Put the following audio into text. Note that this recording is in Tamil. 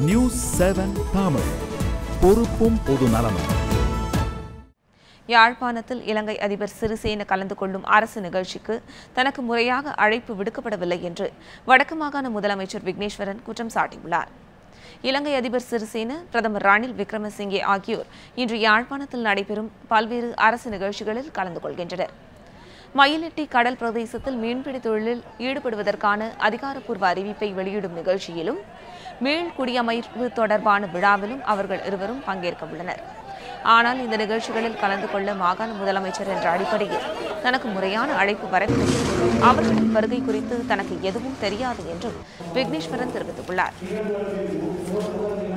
நியூஸ் செவன் தமிழ் பொறுப்பும் பொது நலமும் யாழ்ப்பாணத்தில் இலங்கை அதிபர் சிறிசேன கலந்து கொள்ளும் அரசு நிகழ்ச்சிக்கு தனக்கு முறையாக அழைப்பு விடுக்கப்படவில்லை என்று வடக்கு மாகாண முதலமைச்சர் விக்னேஸ்வரன் குற்றம் சாட்டியுள்ளார் இலங்கை அதிபர் சிறிசேன பிரதமர் ரணில் விக்ரமசிங்கே ஆகியோர் இன்று யாழ்ப்பாணத்தில் நடைபெறும் பல்வேறு அரசு நிகழ்ச்சிகளில் கலந்து கொள்கின்றனர் மயிலட்டி கடல் பிரதேசத்தில் மீன்பிடி தொழிலில் ஈடுபடுவதற்கான அதிகாரப்பூர்வ அறிவிப்பை வெளியிடும் நிகழ்ச்சியிலும் மீள் குடியமைப்பு தொடர்பான விழாவிலும் அவர்கள் இருவரும் பங்கேற்க உள்ளனர் ஆனால் இந்த நிகழ்ச்சிகளில் கலந்து கொள்ள மாகாண முதலமைச்சர் என்ற அடிப்படையில் தனக்கு முறையான அழைப்பு வரவில்லை என்றும் அவர்களின் வருகை குறித்து தனக்கு எதுவும் தெரியாது என்றும் விக்னேஸ்வரன் தெரிவித்துள்ளார்